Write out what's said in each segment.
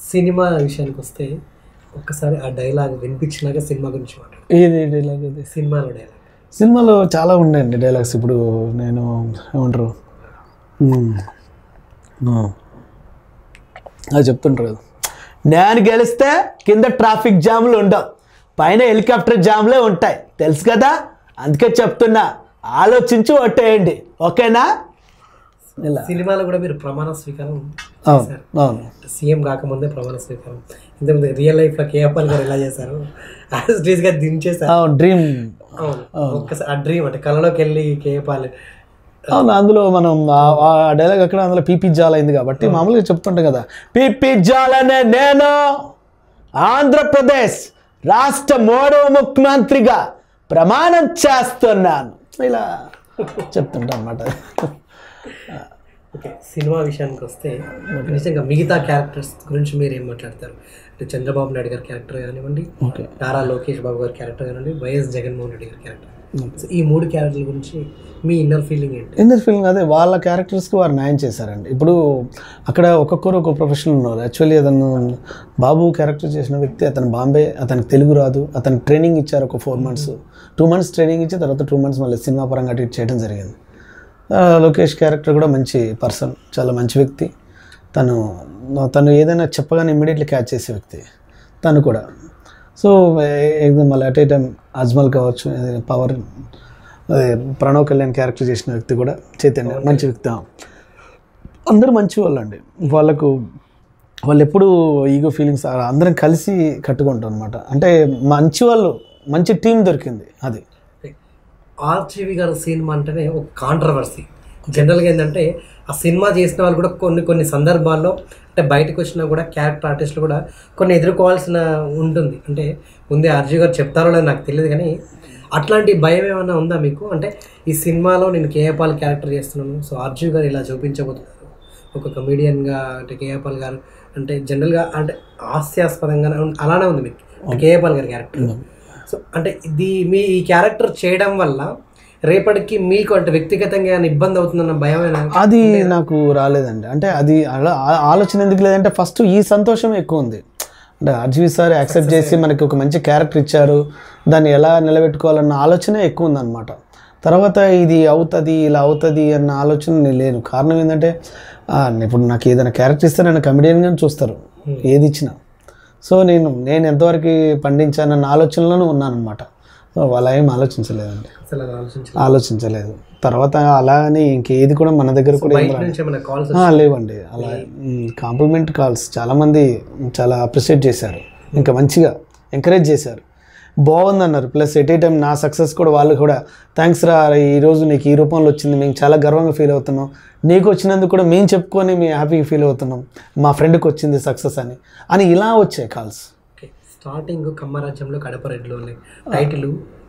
Cinema విషయానికి వస్తే ఒక్కసారి ఆ డైలాగ్ వినిపించినాక సినిమా గురించి మాట్లాడు ఏది డైలాగ్ అది సినిమాలో డైలాగ్ సినిమాలో చాలా ఉన్నాయండి డైలాగ్స్ ఇప్పుడు నేను ఏమంటారు మ్మ్. ఆ. అది చెప్తుంటారు కదా నేను గెలిస్తే కింద ట్రాఫిక్ జామ్లు ఉండవు పైన హెలికాప్టర్ జామ్లే ఉంటాయి తెలుసు కదా అందుకే చెప్తున్నా ఆలోచించి ఓటేయండి ఓకేనా ఇలా సినిమాలో కూడా మీరు ప్రమాణ స్వీకారం అవును అవును సీఎం కాకముందే ప్రమాణ స్వీకారం ఇంతకుముందు రియల్ లైఫ్లో కేఎఫ్ఎల్ గారు ఎలా చేశారు యాజ్ గా దించేశారు అవును డ్రీమ్ అవును ఒక్కసారి ఆ డ్రీమ్ అంటే కళలోకి వెళ్ళి కేపాలి అవును అందులో మనం ఆ- ఆ డైలాగ్ అక్కడ అందులో పీపీ జాల్ అయింది కాబట్టి మామూలుగా చెప్తుంటాం కదా పీపీ జాల్ అనే నేను ఆంధ్రప్రదేశ్ రాష్ట్ర మూడవ ముఖ్యమంత్రిగా ప్రమాణం చేస్తున్నాను ఇలా చెప్తుంటా అనమాట ఓకే సినిమా విషయానికి వస్తే నిజంగా మిగతా క్యారెక్టర్స్ గురించి మీరు ఏం మాట్లాడతారు అంటే చంద్రబాబు నాయుడు గారి క్యారెక్టర్ కానివ్వండి ఓకే నారా లోకేష్ బాబు గారి క్యారెక్టర్ కానివ్వండి వైఎస్ జగన్మోహన్ రెడ్డి గారి క్యారెక్టర్ సో ఈ మూడు క్యారెక్టర్ల గురించి మీ ఇన్నర్ ఫీలింగ్ ఏంటి ఎందుకు ఫీలింగ్ అదే వాళ్ళ క్యారెక్టర్స్కి వారు న్యాయం చేశారండి ఇప్పుడు అక్కడ ఒక్కొక్కరు ఒక్కొక్క ప్రొఫెషనల్ ఉన్నారు యాక్చువల్లీ అతను బాబు క్యారెక్టర్ చేసిన వ్యక్తి అతను బాంబే అతనికి తెలుగు రాదు అతను ట్రైనింగ్ ఇచ్చారు ఒక four months two months training ఇచ్చి తర్వాత టూ మంత్స్ మళ్ళీ సినిమా పరంగా అటు ఇటు చేయడం జరిగింది ఆ, లోకేష్ క్యారెక్టర్ కూడా మంచి పర్సన్ చాలా మంచి వ్యక్తి తను తను ఏదైనా చెప్పగానే ఇమ్మీడియట్లీ క్యాచ్ చేసే వ్యక్తి తను కూడా సో ఏదైనా మళ్ళీ అట్ ఏ టైం అజ్మల్ కావచ్చు పవర్ అదే ప్రణవ్ కళ్యాణ్ క్యారెక్టర్ చేసిన వ్యక్తి కూడా చైతన్య మంచి వ్యక్తి ఆ. అందరూ మంచి వాళ్ళు అండి వాళ్ళకు వాళ్ళు ఎప్పుడు ఈగో ఫీలింగ్స్ అందరం కలిసి కట్టుకుంటాం అనమాట అంటే మంచి వాళ్ళు మంచి టీం దొరికింది అది ఆర్జీవి గారి సినిమా అంటేనే ఒక కాంట్రవర్సీ జనరల్గా ఏంటంటే ఆ సినిమా చేసిన వాళ్ళు కూడా కొన్ని కొన్ని సందర్భాల్లో అంటే బయటకు వచ్చినా కూడా క్యారెక్టర్ ఆర్టిస్టులు కూడా కొన్ని ఎదుర్కోవాల్సిన ఉంటుంది అంటే ముందే ఆర్జీవి గారు చెప్తారో లేదో నాకు తెలియదు కానీ అట్లాంటి భయం ఏమైనా ఉందా మీకు అంటే ఈ సినిమాలో నేను కేఏపాల్ క్యారెక్టర్ చేస్తున్నాను సో ఆర్జీవి గారు ఇలా చూపించబోతున్నారు ఒక కమీడియన్గా అంటే కేఏపాల్ గారు అంటే జనరల్గా అంటే హాస్యాస్పదంగా అలానే ఉంది మీకు కేఏపాల్ గారి క్యారెక్టర్ సో అంటే ఇది మీ ఈ క్యారెక్టర్ చేయడం వల్ల రేపటికి మీకు అంటే వ్యక్తిగతంగా ఏమైనా ఇబ్బంది అవుతుందన్న భయమేనా అది నాకు రాలేదండి అంటే అది అలా ఆ- ఆలోచన ఎందుకు లేదంటే ఫస్ట్ ఈ సంతోషం ఎక్కువ ఉంది అంటే ఆర్జీవి సార్ యాక్సెప్ట్ చేసి మనకి ఒక మంచి క్యారెక్టర్ ఇచ్చారు దాన్ని ఎలా నిలబెట్టుకోవాలన్న ఆలోచన ఎక్కువ ఉందన్నమాట తర్వాత ఇది అవుతుంది ఇలా అవుతుంది అన్న ఆలోచన నేను లేను కారణం ఏంటంటే ఆ, ఇప్పుడు నాకు ఏదైనా క్యారెక్టర్ ఇస్తే నన్ను కమెడియన్గా చూస్తారు ఏది ఇచ్చినా సో నేను నేను ఎంతవరకు పండించానన్న ఆలోచనలోనే ఉన్నానన్నమాట సో అలా ఏం ఆలోచించలేదండి అసలు అలా ఆలోచించాలి ఆలోచించలేదు తర్వాత అలా అని ఇంకేది కూడా మన దగ్గర కూడా ఏం బయట నుంచి ఏమైనా కాల్స్ ఆ, లేవండి అలా కాంప్లిమెంట్ కాల్స్ చాలామంది చాలా అప్రిషియేట్ చేశారు ఇంకా మంచిగా ఎంకరేజ్ చేశారు బాగుంది అన్నారు ప్లస్ ఎట్ ఏ టైం నా సక్సెస్ కూడా వాళ్ళు కూడా థ్యాంక్స్ రా ఈరోజు నీకు ఈ రూపంలో వచ్చింది మేము చాలా గర్వంగా ఫీల్ అవుతున్నాం నీకు వచ్చినందుకు కూడా మేము చెప్పుకొని మేము హ్యాపీగా ఫీల్ అవుతున్నాం మా ఫ్రెండ్కి వచ్చింది సక్సెస్ అని అని ఇలా వచ్చాయి కాల్స్ ఓకే స్టార్టింగ్ కమ్మరాజ్యంలో కడప రెడ్లో టైటిల్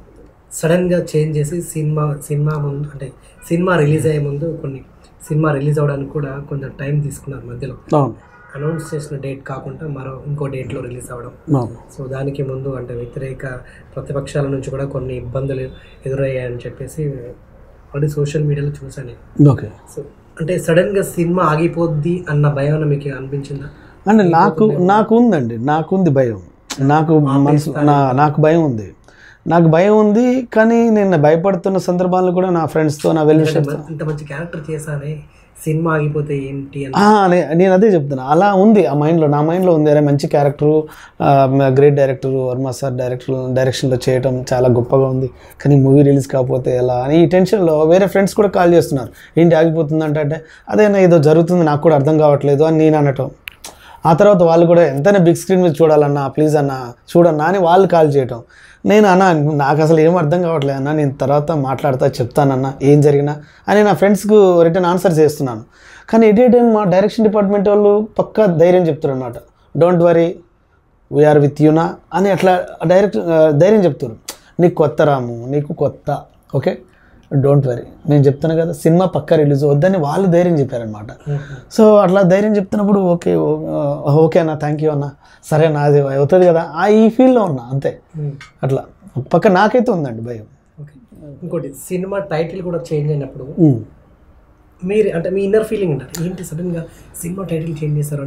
సడన్గా చేంజ్ చేసి సినిమా సినిమా ముందు అంటే సినిమా రిలీజ్ అయ్యే ముందు కొన్ని సినిమా రిలీజ్ అవ్వడానికి కూడా కొంచెం టైం తీసుకున్నారు మధ్యలో అవును అనౌన్స్ చేసిన డేట్ కాకుండా మరో ఇంకో డేట్లో రిలీజ్ అవ్వడం అవును సో దానికి ముందు అంటే వ్యతిరేక ప్రతిపక్షాల నుంచి కూడా కొన్ని ఇబ్బందులు ఎదురయ్యాయని చెప్పేసి ఆల్రెడీ సోషల్ మీడియాలో చూసాను నేను. ఓకే సో అంటే సడన్గా సినిమా ఆగిపోద్ది అన్న భయం ఏమైనా మీకు అనిపించిందా అంటే నాకు నాకు ఉందండి నాకుంది భయం నాకు మనసు నా నాకు భయం ఉంది నాకు భయం ఉంది కానీ నేను భయపడుతున్న సందర్భాలు కూడా నా ఫ్రెండ్స్తో నా వెల్ అంటే ఇంత మంచి క్యారెక్టర్ చేశానే సినిమా ఆగిపోతే ఏంటి అని నేను అదే చెప్తున్నా అలా ఉంది ఆ మైండ్లో నా మైండ్లో ఉంది అరే మంచి character great director Varma sir director డైరెక్షన్లో చేయటం చాలా గొప్పగా ఉంది కానీ మూవీ రిలీజ్ కాకపోతే ఎలా అని ఈ టెన్షన్లో వేరే ఫ్రెండ్స్ కూడా కాల్ చేస్తున్నారు ఏంటి ఆగిపోతుందంటే అంటే అదేనా ఏదో జరుగుతుంది నాకు కూడా అర్థం కావట్లేదు అని నేను అనటం ఆ తర్వాత వాళ్ళు కూడా ఎంతైనా బిగ్ స్క్రీన్ మీద చూడాలన్నా ప్లీజ్ అన్న చూడన్నా అని వాళ్ళు కాల్ చేయటం నేను అన్న నాకు అసలు ఏం అర్థం కావట్లేదు అన్న నేను తర్వాత మాట్లాడతా చెప్తానన్న ఏం జరిగినా అని నా ఫ్రెండ్స్కు రిటర్న్ ఆన్సర్ చేస్తున్నాను కానీ ఎట్ ఏ టైం మా డైరెక్షన్ డిపార్ట్మెంట్ వాళ్ళు పక్కా ధైర్యం చెప్తారు అనమాట డోంట్ వరీ వీఆర్ విత్ యూనా అని అట్లా డైరెక్ట్ ధైర్యం చెప్తారు నీకు కొత్త రాము నీకు కొత్త ఓకే డోంట్ వరీ నేను చెప్తాను కదా సినిమా పక్కా రిలీజ్ వద్దని వాళ్ళు ధైర్యం చెప్పారనమాట సో అట్లా ధైర్యం చెప్తున్నప్పుడు ఓకే ఓ- ఓకే అన్న థ్యాంక్ యూ అన్న సరే అన్న అది అవుతుంది కదా ఆ ఈ ఫీల్డ్లో ఉన్నా అంతే అట్లా పక్క నాకైతే ఉందండి భయం ఓకే ఇంకోటి సినిమా టైటిల్ కూడా చేంజ్ అయినప్పుడు ఉమ్. మీరు అంటే మీ ఇన్నర్ ఫీలింగ్ ఉంటుంది ఏంటి సడన్గా సినిమా టైటిల్ చేంజ్ చేశారు అంటే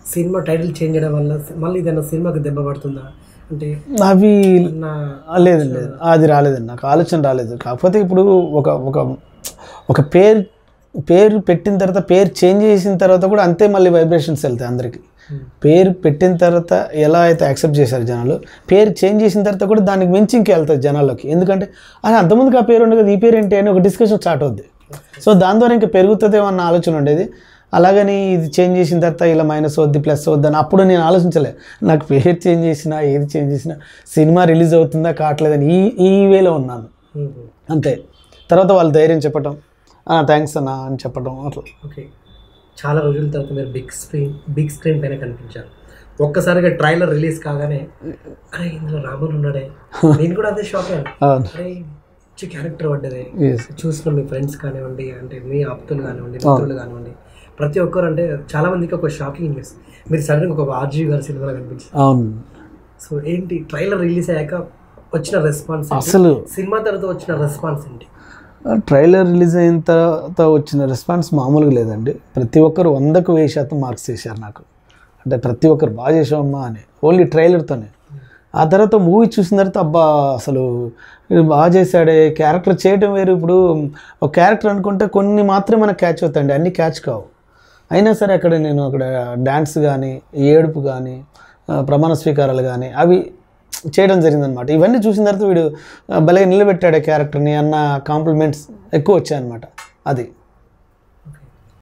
సినిమా టైటిల్ చేంజ్ చేయడం వల్ల మళ్ళీ ఏదైనా సినిమాకి దెబ్బ పడుతుందా అంటే అవి నా ఆ, లేదండి లేదు అది రాలేదండి నాకు ఆలోచన రాలేదు కాకపోతే ఇప్పుడు ఒక ఒక ఒక పేరు పేరు పెట్టిన తర్వాత పేరు చేంజ్ చేసిన తర్వాత కూడా అంతే మళ్ళీ వైబ్రేషన్స్ వెళ్తాయి అందరికీ పేరు పెట్టిన తర్వాత ఎలా అయితే యాక్సెప్ట్ చేశారు జనాలు పేరు చేంజ్ చేసిన తర్వాత కూడా దానికి మించి ఇంకే వెళ్తుంది జనాల్లోకి ఎందుకంటే అది అంతమందికి ఆ పేరు ఉండదు ఈ పేరు ఏంటి అని ఒక డిస్కషన్ స్టార్ట్ అవుద్ది సో దాని ద్వారా ఇంకా పెరుగుతుందేమో అన్న ఆలోచన ఉండేది అలాగని ఇది చేంజ్ చేసిన తర్వాత ఇలా మైనస్ అవుద్ది ప్లస్ అవుద్ది అని అప్పుడు నేను ఆలోచించలే నాకు పేరు చేంజ్ చేసినా ఏది చేంజ్ చేసినా సినిమా రిలీజ్ అవుతుందా కావట్లేదని ఈ ఈ వేలో ఉన్నాను అంతే తర్వాత వాళ్ళు ధైర్యం చెప్పటం థ్యాంక్స్ అన్న అని చెప్పటం అట్లా ఓకే చాలా రోజుల తర్వాత మీరు బిగ్ స్క్రీన్ బిగ్ స్క్రీన్ పైన కనిపించారు ఒక్కసారిగా ట్రైలర్ రిలీజ్ కాగానే అరే ఇందులో రామన్ ఉన్నాడే నేను కూడా అదే షాక్ అయ్యాను అవును అరే మంచి క్యారెక్టర్ పడ్డదే ఎస్ చూసిన మీ ఫ్రెండ్స్ కానివ్వండి అంటే మీ ఆప్తులు కానివ్వండి మిత్రులు కానివ్వండి ప్రతి ఒక్కరు అంటే చాలా మందికి ఒక షాకింగ్ న్యూస్ మీరు సడన్గా ఒక ఆర్జీ గారి సినిమాలో కనిపించారు అవును సో ఏంటి ట్రైలర్ రిలీజ్ అయ్యాక వచ్చిన రెస్పాన్స్ అసలు సినిమా తర్వాత వచ్చిన రెస్పాన్స్ ఏంటి ట్రైలర్ రిలీజ్ అయిన తర్వాత వచ్చిన రెస్పాన్స్ మామూలుగా లేదండి ప్రతి ఒక్కరు వందకు వెయ్యి శాతం మార్క్స్ చేశారు నాకు అంటే ప్రతి ఒక్కరు బాగా చేసావమ్మా అని ఓన్లీ ట్రైలర్తోనే ఆ తర్వాత మూవీ చూసిన తర్వాత అబ్బా అసలు ఇది బాగా చేశాడే క్యారెక్టర్ చేయడం వేరు ఇప్పుడు ఒక క్యారెక్టర్ అనుకుంటే కొన్ని మాత్రమే మనకు క్యాచ్ అవుతాయండి అన్ని క్యాచ్ కావు అయినా సరే అక్కడ నేను అక్కడ డ్యాన్స్ కానీ ఏడుపు కానీ ఆ, ప్రమాణ స్వీకారాలు కానీ అవి చేయడం జరిగిందనమాట ఇవన్నీ చూసిన తర్వాత వీడు ఆ, భలే నిలబెట్టాడు క్యారెక్టర్ని అన్న కాంప్లిమెంట్స్ ఎక్కువ వచ్చాయన్నమాట అది